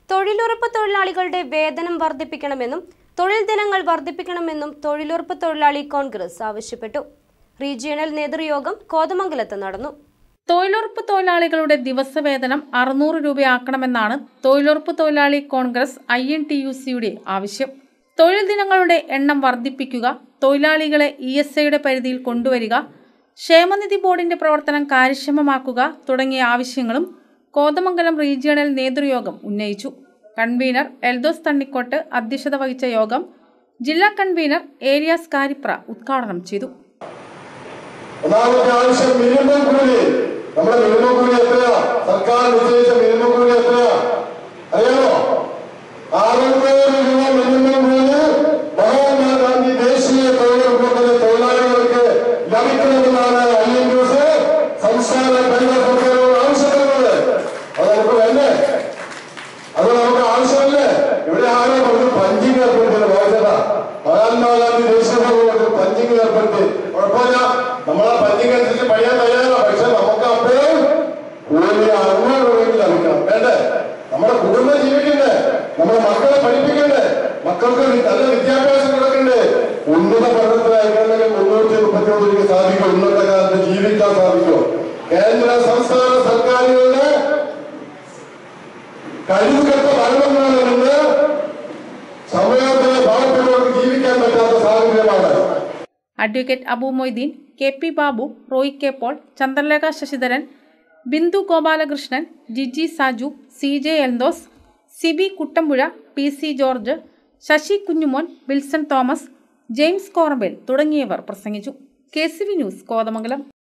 തൊഴിലുറപ്പ് തൊഴിലാളികളുടെ വേതനം വർദ്ധിപ്പിക്കണമെന്നും തൊഴിൽ ദിനങ്ങൾ വർദ്ധിപ്പിക്കണമെന്നും തൊഴിലുറപ്പ് തൊഴിലാളി കോൺഗ്രസ് ആവശ്യപ്പെട്ടു റീജിയണൽ നേതൃയോഗം കോതമംഗലത്ത് നടന്നു തൊഴിലുറപ്പ് തൊഴിലാളികളുടെ ദിവസവേതനം അറുന്നൂറ് രൂപയാക്കണമെന്നാണ് തൊഴിലുറപ്പ് തൊഴിലാളി Congress I N T U സിയുടെ ആവശ്യം തൊഴിൽ ദിനങ്ങളുടെ എണ്ണം വർദ്ധിപ്പിക്കുക തൊഴിലാളികളെ ഇ എസ് ഐയുടെ പരിധിയിൽ കൊണ്ടുവരിക ക്ഷേമനിധി ബോർഡിന്റെ പ്രവർത്തനം കാര്യക്ഷമമാക്കുക തുടങ്ങിയ ആവശ്യങ്ങളും കോതമംഗലം റീജിയണൽ നേതൃയോഗം ഉന്നയിച്ചു കൺവീനർ എൽദോസ് തണ്ണിക്കോട്ട് അധ്യക്ഷത വഹിച്ച യോഗം ജില്ലാ കൺവീനർ ഏരിയാസ് കാരിപ്ര ഉദ്ഘാടനം ചെയ്തു ഒന്നാമത്തെ ആവശ്യം മിനിമം കൂലി നമ്മുടെ മിനിമം കൂലി എത്രയാ സർക്കാർ നിശ്ചയിച്ച മിനിമം കൂലി എത്രയാ അറിയാമോ അറുന്നൂറ് രൂപ മിനിമം കൂലി മഹാത്മാഗാന്ധി ദേശീയ തൊഴിലുറപ്പിന്റെ തൊഴിലാളികൾക്ക് ലഭിക്കണമെന്നാണ് ഐ എൻ ന്യൂസ് സംസ്ഥാന കേന്ദ്ര സർക്കാരോട് ആവശ്യപ്പെടുന്നത് അത് നമുക്ക് വേണ്ടേ അത് നമുക്ക് ആവശ്യമല്ലേ ഇവിടെ ആരോ പറഞ്ഞു പഞ്ചിങ് ഏർപ്പെടുത്തിയത് വായിച്ചതാ മഹാത്മാഗാന്ധി ദേശീയ തൊഴിലുറപ്പ് പഞ്ചിങ് ഏർപ്പെടുത്തി കുഴപ്പമില്ല നമ്മളെ പഞ്ചിങ് അനുസരിച്ച് പണിയാൻ തയ്യാറാ പക്ഷെ നമുക്ക് അപ്പോഴും കൂലി അറുന്നൂറ് രൂപയ്ക്ക് ലഭിക്കണം വേണ്ടേ നമ്മുടെ കുടുംബം ജീവിക്കണ്ടേ നമ്മുടെ മക്കളെ പഠിപ്പിക്കണ്ടേ മക്കൾക്ക് നല്ല വിദ്യാഭ്യാസം കൊടുക്കണ്ടേ ഉന്നത പഠനത്തിന് അയക്കണമെങ്കിൽ മുന്നൂറ്റി മുപ്പത്തി ഒന്ന് രൂപയ്ക്ക് സാധിക്കും ഇന്നത്തെ കാലത്ത് ജീവിക്കാൻ സാധിക്കും കേന്ദ്ര സംസ്ഥാന സർക്കാരുകളുടെ കഴിവുകെട്ട ഭരണമാണ് നിന്ന് സമൂഹത്തിലെ പാവപ്പെട്ടവർക്ക് ജീവിക്കാൻ പറ്റാത്ത സാഹചര്യമാണ് advocate Abu Moideen K P Babu Roy K Paul Chandralekha Sasidharan Bindu Gopalakrishnan Jiji Saju C J Eldhose Sibi Kuttampuzha P C George Sasi Kunjumon Wilson Thomas James Korampel തുടങ്ങിയവർ പ്രസംഗിച്ചു K C V news Kothamangalam